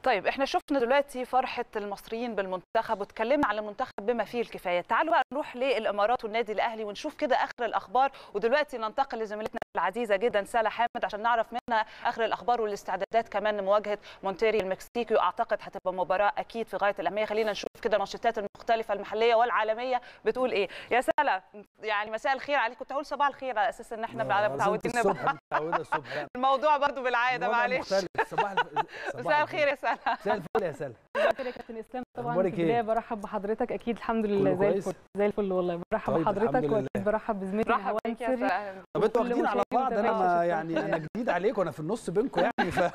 طيب احنا شفنا دلوقتي فرحه المصريين بالمنتخب واتكلمنا عن المنتخب بما فيه الكفايه تعالوا بقى نروح للامارات والنادي الاهلي ونشوف كده اخر الاخبار ودلوقتي ننتقل لزميلتنا العزيزه جدا ساله حامد عشان نعرف منها اخر الاخبار والاستعدادات كمان لمواجهه مونتيري المكسيكي واعتقد هتبقى مباراه اكيد في غايه الاهميه خلينا نشوف كده المانشيتات المختلفه المحليه والعالميه بتقول ايه يا ساله يعني مساء الخير عليك كنت هقول صباح الخير على اساس ان احنا لا، متعودين الصبح نبقى متعوده الصبح لا الموضوع برضو بالعاده الوضع معلش مختلف. صباح الف... صباح مساء الخير يا ساله مساء الفل يا سلام كده يا كابتن اسلام طبعا أخبارك في البدايه إيه؟ برحب بحضرتك اكيد الحمد لله كله زي كويس؟ الفل زي الفل والله برحب طيب، بحضرتك الحمد لله. واكيد برحب بزميلتي رحب هوان بيك يا سري سلام طب انتوا وكل واخدين على مشاهدي بعض انا ومتابعي ما شاشة يعني القناة. انا جديد عليكم انا في النص بينكم يعني ف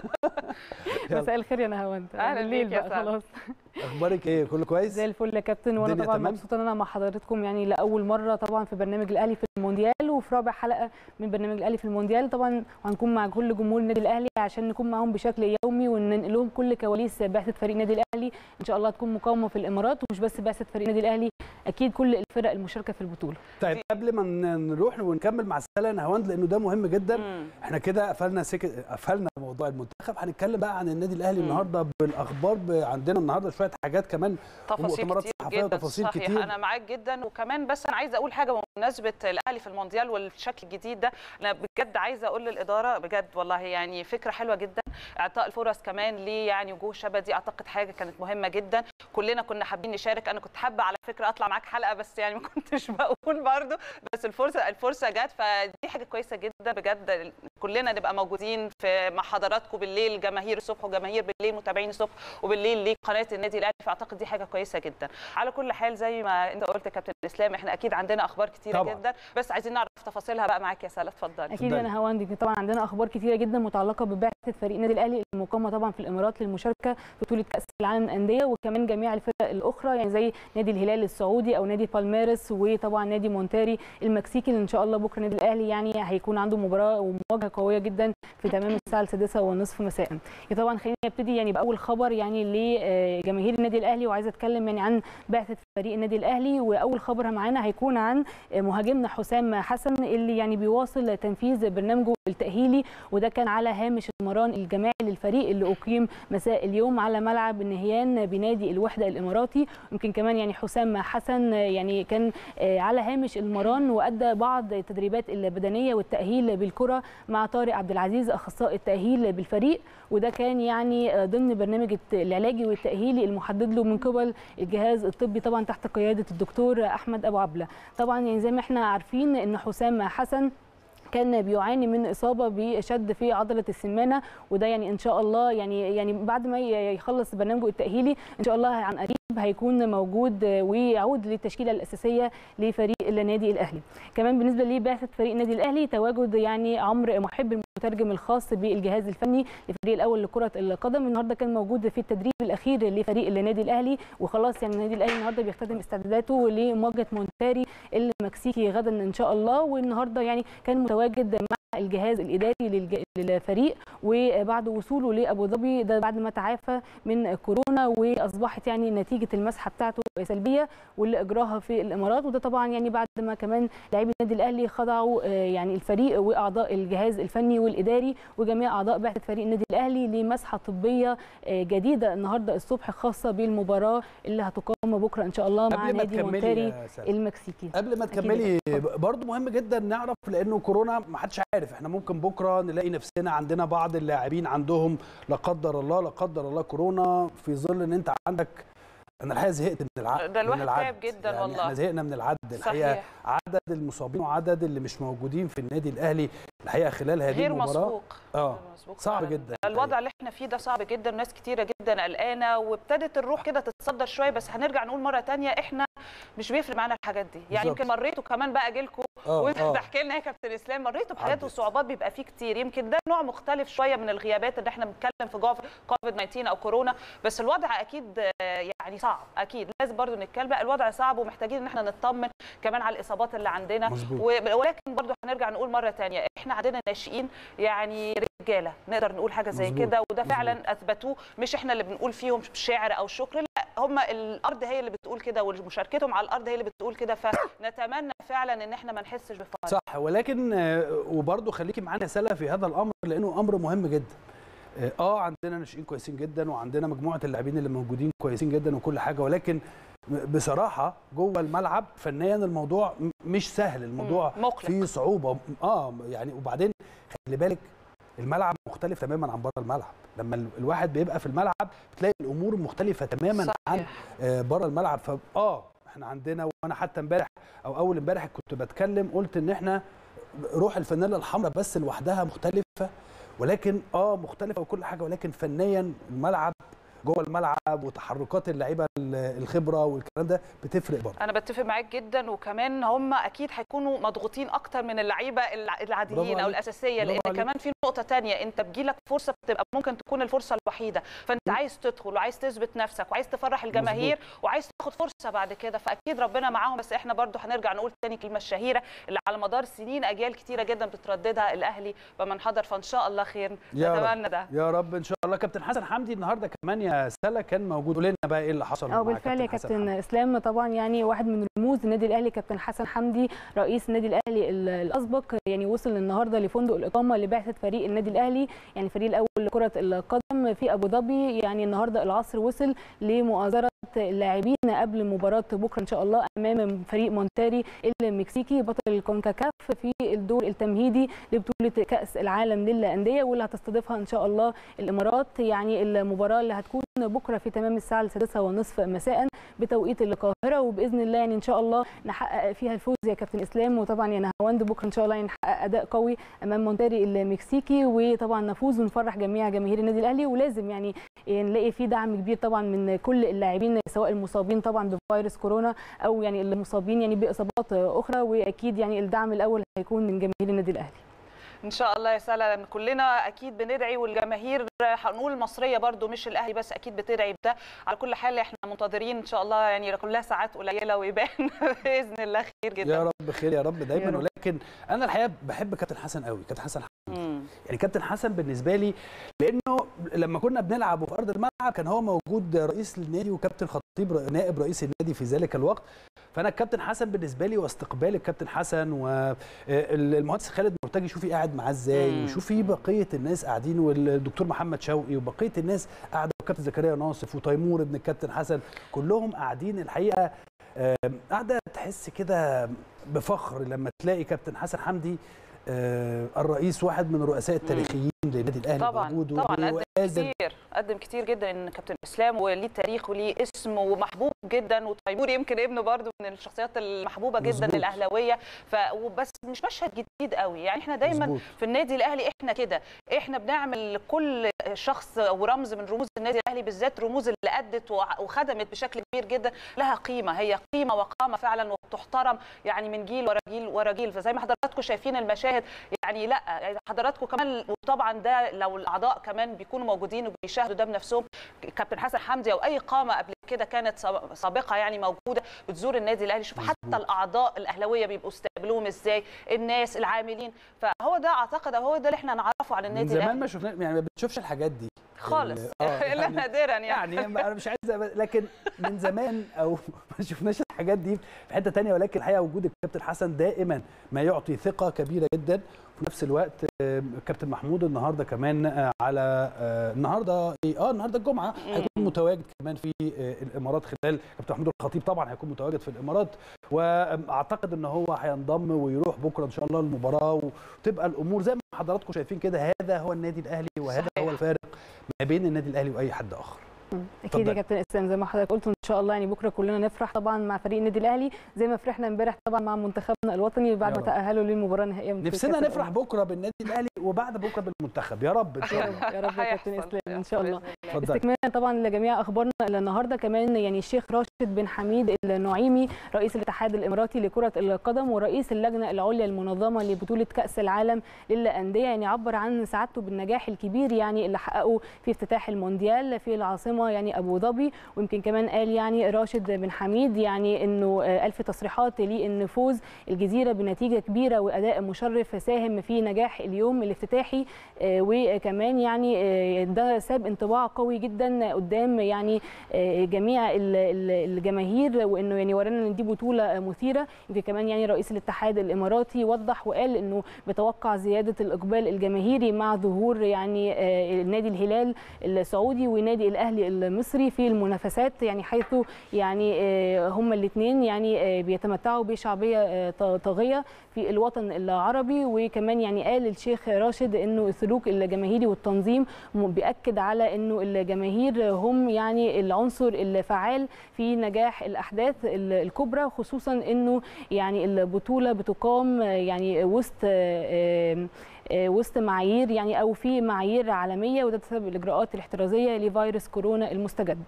يلا. مساء الخير يا نهاوند أهلا الليل بيك يا بقى سلام. خلاص اخبارك ايه كله كويس زي الفل يا كابتن وانا الدنيا طبعا تمام؟ مبسوطه ان انا مع حضراتكم يعني لاول مره طبعا في برنامج الاهلي في المونديال وفي رابع حلقه من برنامج الاهلي في المونديال طبعا هنكون مع كل جمهور النادي الاهلي عشان نكون معاهم بشكل يومي وننقل لهم كل كواليس بعثه فريق النادي الاهلي ان شاء الله تكون مقاومه في الامارات ومش بس بعثه فريق النادي الاهلي اكيد كل الفرق المشاركه في البطوله طيب قبل ما ن- نروح ونكمل مع سلا نهاوند لانه ده مهم جدا مم. احنا كده قفلنا سك... قفلنا موضوع المنتخب هنتكلم بقى عن النادي الاهلي مم. النهارده بالاخبار ب... عندنا النهارده شويه حاجات كمان تفاصيل ومؤتمرات كتير صحفية جدا وتفاصيل صحيح كتير. انا معاك جدا وكمان بس انا عايزه اقول حاجه بمناسبه الاهلي في المونديال والشكل الجديد ده انا بجد عايزه اقول للاداره بجد والله يعني فكره حلوه جدا اعطاء الفرص كمان ليه يعني وجوه شبه دي اعتقد حاجه كانت مهمه جدا كلنا كنا حابين نشارك انا كنت حابه على فكره اطلع معاك حلقه بس يعني ما كنتش بقول برضو بس الفرصه الفرصه جت فدي حاجه كويسه جدا بجد كلنا نبقى موجودين في مع حضراتكم بالليل جماهير الصبح وجماهير بالليل متابعين الصبح وبالليل لقناه النادي الاهلي فاعتقد دي حاجه كويسه جدا على كل حال زي ما انت قلت يا كابتن اسلام احنا اكيد عندنا اخبار كتيره طبعاً. جدا بس عايزين نعرف تفاصيلها بقى معاك يا سلا اتفضلي اكيد اتفضلي. انا هواندي طبعا عندنا اخبار كتيره جدا متعلقه ببعثه فريق النادي الاهلي المقامه طبعا في الامارات للمشاركه في بطوله كاس العالم للانديه وكمان جميع الفرق الاخرى يعني زي نادي الهلال السعودي او نادي بالميرس وطبعا نادي مونتاري المكسيكي اللي ان شاء الله بكره النادي الاهلي يعني هيكون عنده مباراه ومواجهه قويه جدا في تمام الساعه السادسة والنصف مساء يعني طبعا خلينا نبتدي يعني باول خبر يعني لجماهير النادي الاهلي وعايزه اتكلم يعني عن بعثه فريق النادي الاهلي واول خبر معانا هيكون عن مهاجمنا حسام حسن اللي يعني بيواصل تنفيذ برنامجه التاهيلي وده كان على هامش المران الجماعي للفريق اللي اقيم مساء اليوم على ملعب النهيان بنادي الوحده الاماراتي يمكن كمان يعني حسام حسن يعني كان على هامش المران وادى بعض التدريبات البدنيه والتاهيل بالكره مع طارق عبد العزيز اخصائي التاهيل بالفريق وده كان يعني ضمن برنامج العلاجي والتاهيلي المحدد له من قبل الجهاز الطبي طبعا تحت قياده الدكتور احمد ابو عبله طبعا يعني زي ما احنا عارفين ان حسام حسن كان بيعاني من اصابه بشد في عضله السمانه وده يعني ان شاء الله يعني يعني بعد ما يخلص برنامجه التاهيلي ان شاء الله عن قريب هيكون موجود ويعود للتشكيله الاساسيه لفريق النادي الاهلي كمان بالنسبه لبعثه فريق النادي الاهلي تواجد يعني عمرو محب المترجم الخاص بالجهاز الفني للفريق الاول لكره القدم النهارده كان موجود في التدريب الاخير لفريق النادي الاهلي وخلاص يعني النادي الاهلي النهارده بيختتم استعداداته لمواجهه مونتاري المكسيكي غدا ان شاء الله والنهارده يعني كان متواجد مع الجهاز الاداري للج- للفريق وبعد وصوله لابو ظبي ده بعد ما تعافى من كورونا واصبحت يعني نتيجه المسحه بتاعته سلبيه واللي اجراها في الامارات وده طبعا يعني بعد ما كمان لاعبي النادي الاهلي خضعوا آه، يعني الفريق واعضاء الجهاز الفني والاداري وجميع اعضاء بعثه فريق النادي الاهلي لمسحه طبيه آه، جديده النهارده الصبح خاصه بالمباراه اللي هتقام بكره ان شاء الله مع قبل ما نادي تكملي مونتاري يا سلام. المكسيكي قبل ما أكيد تكملي برضو مهم جدا نعرف لانه كورونا ما حدش عارف احنا ممكن بكره نلاقي نفسنا عندنا بعض اللاعبين عندهم لا قدر الله لا قدر الله كورونا في ظل ان انت عندك انا الحقيقه زهقت من العدد ده الواحد من العد. تعب جدا يعني والله. احنا زهقنا من العد الحقيقه صحيح عدد المصابين وعدد اللي مش موجودين في النادي الاهلي الحقيقه خلال هذه غير المباراه مسبوق اه غير مسبوق صعب فعلاً. جدا الوضع اللي احنا فيه ده صعب جدا ناس كتيره جدا قلقانه وابتدت الروح كده تتصدر شويه بس هنرجع نقول مره تانية احنا مش بيفرق معانا الحاجات دي يعني بالظبط. يمكن مريتوا كمان بقى جيلكم اه وانت اه تحكي لنا يا كابتن اسلام مريتوا بحاجات عدت. وصعوبات بيبقى فيه كتير يمكن ده نوع مختلف شويه من الغيابات اللي احنا بنتكلم في كوفيد 19 او كورونا بس الوضع اكيد آه، يعني صعب اكيد لازم برضو نتكلم بقى الوضع صعب ومحتاجين ان احنا نطمن كمان على الاصابات اللي عندنا مظبوط. و- ولكن برضو هنرجع نقول مره تانية احنا عندنا ناشئين يعني رجاله نقدر نقول حاجه زي مظبوط. كده وده مظبوط. فعلا اثبتوه مش احنا اللي بنقول فيهم شعر او شكر لا هم الارض هي اللي بتقول كده ومشاركتهم على الارض هي اللي بتقول كده فنتمنى فعلا ان احنا ما نحسش بفرق صح ولكن آه، وبرضه خليكي معانا يا سلا في هذا الامر لانه امر مهم جدا اه آه، عندنا ناشئين كويسين جدا وعندنا مجموعه اللاعبين اللي موجودين كويسين جدا وكل حاجه ولكن بصراحه جوه الملعب فنيا الموضوع م- مش سهل الموضوع مم، مقلق. فيه صعوبه اه يعني وبعدين خلي بالك الملعب مختلف تماما عن بره الملعب لما ال- الواحد بيبقى في الملعب بتلاقي الامور مختلفه تماما صحيح. عن آه، بره الملعب فاه احنا عندنا وانا حتى امبارح او اول امبارح كنت بتكلم قلت ان احنا روح الفانيلا الحمراء بس لوحدها مختلفه ولكن اه مختلفه وكل حاجه ولكن فنيا الملعب جوه الملعب وتحركات اللعيبه ال- الخبره والكلام ده بتفرق برضه انا بتفق معاك جدا وكمان هم اكيد هيكونوا مضغوطين اكتر من اللعيبه الع- برافو العاديين او عليك. الاساسيه برافو لان عليك. كمان في نقطه تانية انت بتجيلك فرصه بتبقى ممكن تكون الفرصه الوحيده فانت عايز تدخل وعايز تثبت نفسك وعايز تفرح الجماهير وعايز تاخد فرصه بعد كده فاكيد ربنا معاهم بس احنا برضو هنرجع نقول تاني الكلمه الشهيره اللي على مدار سنين اجيال كتيره جدا بترددها الاهلي بمن حضر فان شاء الله خير يا رب. نتمنى ده يا رب ان شاء الله كابتن حسن حمدي النهارده كمان يا سلا كان موجود قول لنا بقى ايه اللي حصل اه مع بالفعل يا حسن كابتن حمدي. اسلام طبعا يعني واحد من رموز النادي الاهلي كابتن حسن حمدي رئيس النادي الاهلي ال- الاسبق يعني وصل النهارده لفندق الاقامه لبعثه فريق النادي الاهلي يعني الفريق الاول لكره القدم في ابو ظبي يعني النهارده العصر وصل لمؤازره اللاعبين قبل مباراه بكره ان شاء الله امام فريق مونتاري المكسيكي بطل الكونكاكاف في الدور التمهيدي لبطوله كاس العالم للانديه واللي هتستضيفها ان شاء الله الامارات يعني المباراه اللي هتكون بكره في تمام الساعه السادسة ونصف مساء بتوقيت القاهره وباذن الله يعني ان شاء الله نحقق فيها الفوز يا كابتن اسلام وطبعا يا نهاوند بكره ان شاء الله يعني نحقق اداء قوي امام مونتاري المكسيكي وطبعا نفوز ونفرح جميع جماهير النادي الاهلي ولازم يعني نلاقي في دعم كبير طبعا من كل اللاعبين سواء المصابين طبعا بفيروس كورونا او يعني المصابين يعني باصابات اخرى واكيد يعني الدعم الاول هيكون من جماهير النادي الاهلي ان شاء الله يا سلا كلنا اكيد بندعي والجماهير هنقول المصريه برضو مش الاهلي بس اكيد بتدعي بده على كل حال احنا منتظرين ان شاء الله يعني كلها ساعات قليله ويبان باذن الله خير جدا يا رب خير يا رب دايما يا رب. ولكن انا الحقيقه بحب كابتن حسن قوي كابتن حسن مم. يعني كابتن حسن بالنسبه لي لانه لما كنا بنلعب في ارض الملعب كان هو موجود رئيس النادي وكابتن خطيب ر- نائب رئيس النادي في ذلك الوقت فانا الكابتن حسن بالنسبه لي واستقبال الكابتن حسن والمهندس خالد مرتجي شوفي قاعد معاه ازاي مم. وشوفي بقيه الناس قاعدين والدكتور محمد شوقي وبقيه الناس قاعده وكابتن زكريا ناصف وتيمور ابن الكابتن حسن كلهم قاعدين الحقيقه آم، قاعده تحس كده بفخر لما تلاقي كابتن حسن حمدي آه، الرئيس واحد من الرؤساء التاريخيين للنادي الاهلي طبعا موجود طبعا قدم وقادر كتير قدم كتير جدا ان كابتن اسلام وليه تاريخ وليه اسم ومحبوب جدا وتيمور يمكن ابنه برضو من الشخصيات المحبوبه جدا مظبوط. الاهلاويه ف وبس مش مشهد جديد قوي يعني احنا دايما مظبوط. في النادي الاهلي احنا كده احنا بنعمل لكل شخص ورمز من رموز النادي الاهلي بالذات رموز اللي ادت وع- وخدمت بشكل كبير جدا لها قيمه هي قيمه وقامه فعلا وتحترم يعني من جيل ورا جيل ورا جيل فزي ما حضراتكم شايفين المشاهد يعني لا يعني حضراتكم كمان وطبعا ده لو الاعضاء كمان بيكونوا موجودين وبيشاهدوا ده بنفسهم كابتن حسن حمدي او اي قامه قبل كده كانت ساب- سابقه يعني موجوده بتزور النادي الاهلي شوف حتى مظبوط. الاعضاء الاهلاويه بيبقوا استقبلوهم ازاي الناس العاملين فهو ده اعتقد هو ده اللي احنا نعرفه عن من النادي زمان الاهلي ما شفنا يعني ما بنشوفش الحاجات دي خالص ال- آه، الا يعني- نادرا يعني, يعني انا مش عايز أبقى- لكن من زمان او ما شفناش الحاجات دي في حته تانية ولكن الحقيقه وجود الكابتن حسن دائما ما يعطي ثقه كبيره جدا وفي نفس الوقت آه، كابتن محمود النهارده كمان آه، على آه، النهارده إيه؟ اه النهارده الجمعه هيكون متواجد كمان في آه، الامارات خلال كابتن محمود الخطيب طبعا هيكون متواجد في الامارات واعتقد ان هو هينضم ويروح بكره ان شاء الله المباراه وتبقى الامور زي ما حضراتكم شايفين كده هذا هو النادي الاهلي وهذا صحيح. هو الفارق ما بين النادي الاهلي واي حد اخر اكيد اتفضل. يا كابتن اسلام زي ما حضرتك قلت ان شاء الله يعني بكره كلنا نفرح طبعا مع فريق النادي الاهلي زي ما فرحنا امبارح طبعا مع منتخبنا الوطني بعد يا ما رب. تاهلوا للمباراه النهائيه من نفسنا كأس نفرح الأمم. بكره بالنادي الاهلي وبعد بكره بالمنتخب يا رب ان شاء يا الله رب يا رب يا كابتن هيحصل- اسلام ان هيحصل شاء الله بإذن الله. اتفضل استكمالا طبعا لجميع اخبارنا النهارده كمان يعني الشيخ راشد بن حميد النعيمي رئيس الاتحاد الاماراتي لكره القدم ورئيس اللجنه العليا المنظمه لبطوله كاس العالم للانديه يعني عبر عن سعادته بالنجاح الكبير يعني اللي حققه في افتتاح المونديال في العاصمه العاصمه يعني ابو ظبي ويمكن كمان قال يعني راشد بن حميد يعني انه قال في تصريحات ليه ان فوز الجزيره بنتيجه كبيره واداء مشرف ساهم في نجاح اليوم الافتتاحي وكمان يعني ده ساب انطباع قوي جدا قدام يعني جميع الجماهير وانه يعني ورانا ان دي بطوله مثيره يمكن كمان يعني رئيس الاتحاد الاماراتي وضح وقال انه بيتوقع زياده الاقبال الجماهيري مع ظهور يعني نادي الهلال السعودي ونادي الاهلي المصري في المنافسات يعني حيث يعني هما الاثنين يعني بيتمتعوا بشعبيه طاغيه في الوطن العربي وكمان يعني قال الشيخ راشد انه السلوك الجماهيري والتنظيم بياكد على انه الجماهير هم يعني العنصر الفعال في نجاح الاحداث الكبرى خصوصا انه يعني البطوله بتقام يعني وسط وسط معايير يعني او في معايير عالميه وده بسبب الاجراءات الاحترازيه لفيروس كورونا المستجد.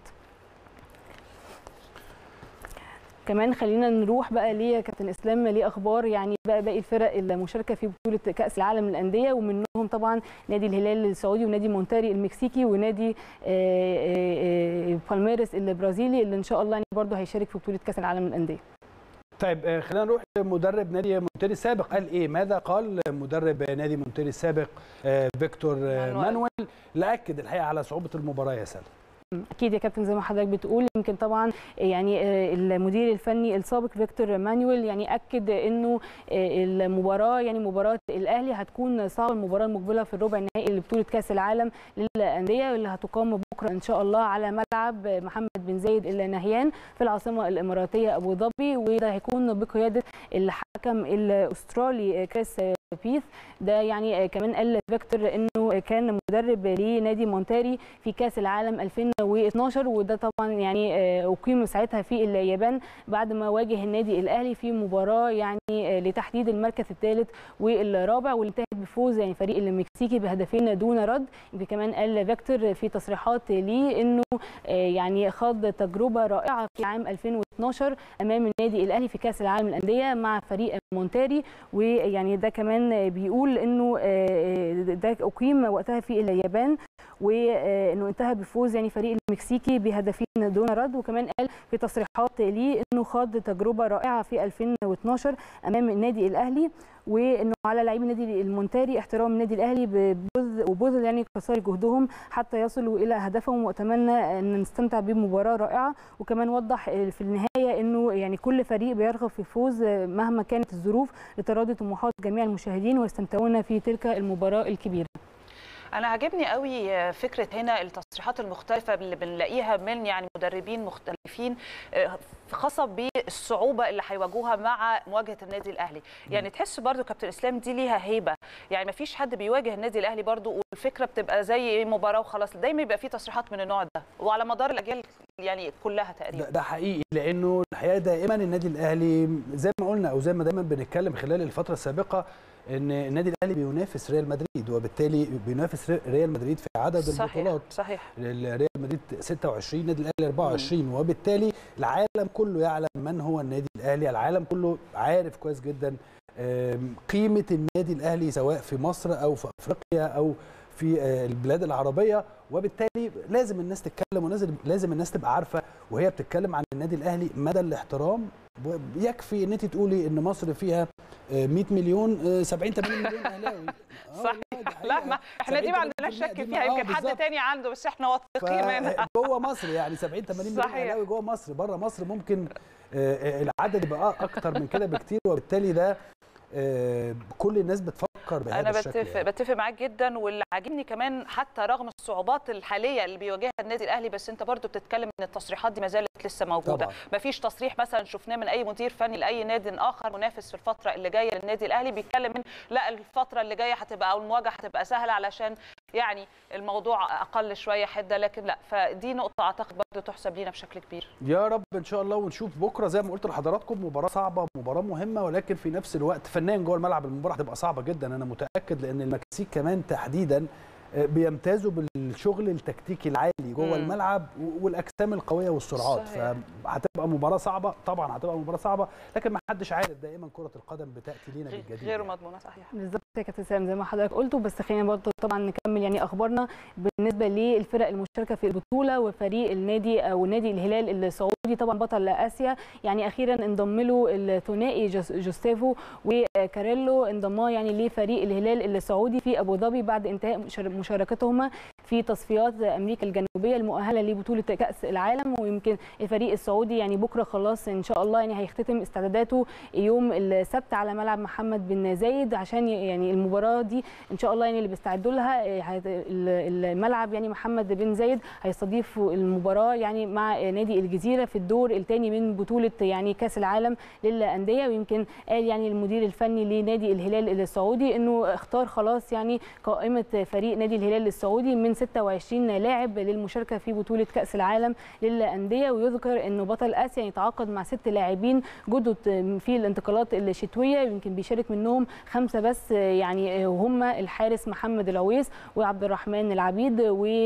كمان خلينا نروح بقى ليه كابتن اسلام ليه اخبار يعني بقى باقي الفرق المشاركه في بطوله كاس العالم للانديه ومنهم طبعا نادي الهلال السعودي ونادي مونتاري المكسيكي ونادي بالميرس البرازيلي اللي ان شاء الله يعني برضه هيشارك في بطوله كاس العالم للانديه. طيب خلينا نروح لمدرب نادي مونتيري السابق قال ايه ماذا قال مدرب نادي مونتيري السابق فيكتور مانويل لاكد الحقيقه على صعوبه المباراه يا سلام اكيد يا كابتن زي ما حضرتك بتقول يمكن طبعا يعني المدير الفني السابق فيكتور مانويل يعني اكد انه المباراه يعني مباراه الاهلي هتكون صعبه المباراه المقبله في الربع النهائي لبطوله كاس العالم للانديه اللي هتقام بكره ان شاء الله على ملعب محمد بن زايد النهيان في العاصمه الاماراتيه ابو ظبي وده هيكون بقياده الحكم الاسترالي كريس بيث ده يعني كمان قال فيكتور انه كان مدرب لنادي مونتاري في كاس العالم 2012 وده طبعا يعني اقيم ساعتها في اليابان بعد ما واجه النادي الاهلي في مباراه يعني لتحديد المركز الثالث والرابع واللي انتهت بفوز يعني فريق المكسيكي بهدفين دون رد يمكن كمان قال فيكتور في تصريحات ليه انه يعني خاض تجربه رائعه في عام 2012 امام النادي الاهلي في كاس العالم للانديه مع فريق مونتاري ويعني ده كمان بيقول انه ده اقيم وقتها في اليابان وانه انتهى بفوز يعني فريق المكسيكي بهدفين دون رد وكمان قال في تصريحات ليه انه خاض تجربه رائعه في 2012 امام النادي الاهلي وانه على لاعبي النادي المونتاري احترام النادي الاهلي ببذل وبذل يعني قصارى جهدهم حتى يصلوا الى هدفهم واتمنى ان نستمتع بمباراه رائعه وكمان وضح في النهايه انه يعني كل فريق بيرغب في الفوز مهما كانت الظروف لتراضي طموحات جميع المشاهدين ويستمتعون في تلك المباراه الكبيره انا عجبني قوي فكره هنا التصريحات المختلفه اللي بنلاقيها من يعني مدربين مختلفين خاصه بالصعوبه اللي هيواجهوها مع مواجهه النادي الاهلي يعني تحس برضو كابتن اسلام دي ليها هيبه يعني ما فيش حد بيواجه النادي الاهلي برضو والفكره بتبقى زي مباراه وخلاص دايما يبقى في تصريحات من النوع ده وعلى مدار الاجيال يعني كلها تقريبا ده, ده حقيقي لانه الحقيقه دائما النادي الاهلي زي ما قلنا او زي ما دايما بنتكلم خلال الفتره السابقه ان النادي الاهلي بينافس ريال مدريد وبالتالي بينافس ريال مدريد في عدد صحيح البطولات صحيح ريال مدريد 26 النادي الاهلي 24 مم. وبالتالي العالم كله يعلم من هو النادي الاهلي العالم كله عارف كويس جدا قيمه النادي الاهلي سواء في مصر او في افريقيا او في البلاد العربيه وبالتالي لازم الناس تتكلم ولازم لازم الناس تبقى عارفه وهي بتتكلم عن النادي الاهلي مدى الاحترام يكفي ان انت تقولي ان مصر فيها 100 مليون 70 80 مليون اهلاوي صحيح لا ما احنا دي ما عندناش شك فيها يمكن حد تاني عنده بس احنا واثقين منها جوه مصر يعني 70 80 مليون اهلاوي جوه مصر بره مصر ممكن العدد يبقى اكتر من كده بكتير وبالتالي ده كل الناس بتفكر بهذا انا الشكل بتفق يعني. بتفق معاك جدا واللي عاجبني كمان حتى رغم الصعوبات الحاليه اللي بيواجهها النادي الاهلي بس انت برضو بتتكلم ان التصريحات دي ما زالت لسه موجوده ما فيش تصريح مثلا شفناه من اي مدير فني لاي نادي اخر منافس في الفتره اللي جايه للنادي الاهلي بيتكلم من لا الفتره اللي جايه هتبقى او المواجهه هتبقى سهله علشان يعني الموضوع اقل شويه حده لكن لا فدي نقطه اعتقد برضو تحسب لينا بشكل كبير يا رب ان شاء الله ونشوف بكره زي ما قلت لحضراتكم مباراه صعبه مباراه مهمه ولكن في نفس الوقت فنيا جوه الملعب المباراه هتبقى صعبه جدا انا متاكد لان المكسيك كمان تحديدا آه، بيمتازوا بالشغل التكتيكي العالي جوه مم. الملعب و- والاجسام القويه والسرعات صحيح. فهتبقى مباراه صعبه طبعا هتبقى مباراه صعبه لكن ما حدش عارف دائما كره القدم بتاتي لينا غير- بالجديد غير يعني. مضمونه صحيح بالظبط يا كابتن سام زي ما حضرتك قلته بس خلينا برضه طبعا نكمل يعني اخبارنا بالنسبه للفرق المشتركه في البطوله وفريق النادي او نادي الهلال السعودي طبعا بطل اسيا يعني اخيرا انضم له الثنائي جوس- جوستافو وكاريلو انضما يعني لفريق الهلال السعودي في ابو ظبي بعد انتهاء مشار- مشاركتهما في تصفيات امريكا الجنوبيه المؤهله لبطوله كاس العالم ويمكن الفريق السعودي يعني بكره خلاص ان شاء الله يعني هيختتم استعداداته يوم السبت على ملعب محمد بن زايد عشان ي- يعني المباراه دي ان شاء الله يعني اللي بيستعدوا لها إيه، هت- ال- الملعب يعني محمد بن زايد هيستضيف المباراه يعني مع نادي الجزيره في الدور الثاني من بطوله يعني كاس العالم للانديه ويمكن قال يعني المدير الفني لنادي الهلال السعودي انه اختار خلاص يعني قائمه فريق نادي الهلال السعودي من 26 لاعب للمشاركه في بطوله كاس العالم للانديه ويذكر انه بطل اسيا يتعاقد مع ست لاعبين جدد في الانتقالات الشتويه يمكن بيشارك منهم خمسه بس يعني وهم الحارس محمد العويس وعبد الرحمن العبيد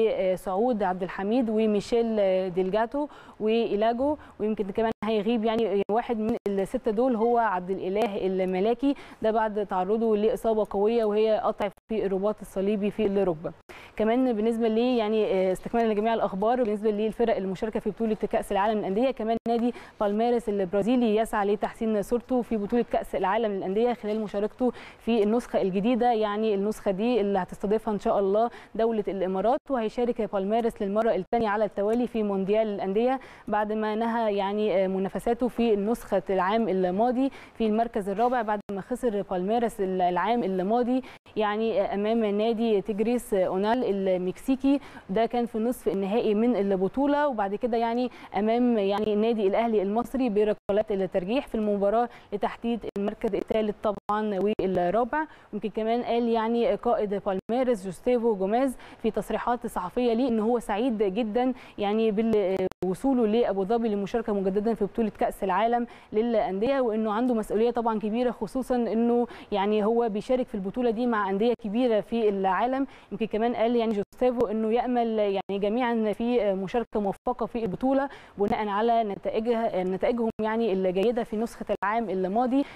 وسعود عبد الحميد وميشيل ديلجاتو وإيلاجو ويمكن كمان هيغيب يعني واحد من السته دول هو عبد الاله الملاكي ده بعد تعرضه لاصابه قويه وهي قطع في الرباط الصليبي في الركبه كمان بالنسبه لي يعني استكمالا لجميع الاخبار بالنسبه للفرق المشاركه في بطوله كاس العالم للانديه كمان نادي بالميرس البرازيلي يسعى لتحسين صورته في بطوله كاس العالم للانديه خلال مشاركته في النسخه الجديده يعني النسخه دي اللي هتستضيفها ان شاء الله دوله الامارات وهيشارك بالميرس للمره الثانيه على التوالي في مونديال الانديه بعد ما نهى يعني منافساته في النسخه العام الماضي في المركز الرابع بعد ما خسر بالميرس العام الماضي يعني امام نادي تجريس اونال المكسيكي ده كان في نصف النهائي من البطوله وبعد كده يعني امام يعني النادي الاهلي المصري بركلات الترجيح في المباراه لتحديد المركز الثالث طبعا والرابع يمكن كمان قال يعني قائد بالميرس جوستيفو جوميز في تصريحات صحفيه ليه ان هو سعيد جدا يعني بوصوله لابو ظبي للمشاركه مجددا في بطوله كاس العالم للانديه وانه عنده مسؤوليه طبعا كبيره خصوصا انه يعني هو بيشارك في البطوله دي مع انديه كبيره في العالم يمكن كمان قال يعني جوستافو انه يامل يعني جميعا في مشاركه موفقه في البطوله بناء على نتائجها نتائجهم يعني الجيده في نسخه العام الماضي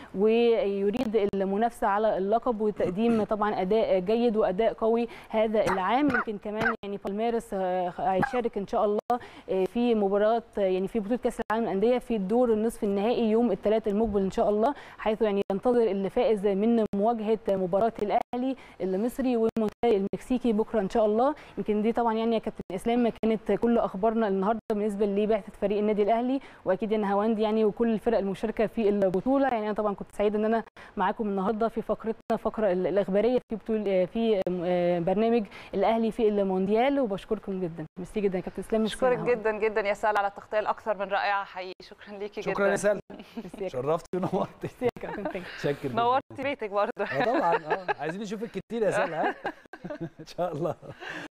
ويريد المنافسه على اللقب وتقديم طبعا اداء جيد واداء قوي هذا العام يمكن كمان يعني بالميرس هيشارك ان شاء الله في مباراه يعني في بطوله كاس العالم للانديه في الدور النصف النهائي يوم الثلاث المقبل ان شاء الله حيث يعني ينتظر الفائز من مواجهه مباراه الاهلي المصري والمنتخب المكسيكي بكره ان شاء الله يمكن دي طبعا يعني يا كابتن اسلام كانت كل اخبارنا النهارده بالنسبه لبعثه فريق النادي الاهلي واكيد ان هواند يعني وكل الفرق المشاركه في البطوله يعني انا طبعا كنت سعيده ان انا معاكم النهارده في فقرتنا فقره الاخباريه في بطوله في برنامج الاهلي في المونديال وبشكركم جدا ميرسي جدا يا كابتن اسلام بشكرك جدا جدا يا سال على التغطيه الاكثر من رائعه حقيقي شكرا ليكي جدا شكرا يا سال شرفتي ونورتي شكرا نورتي بيتك برضه طبعا اه عايزين نشوفك كتير يا سال ها ان شاء الله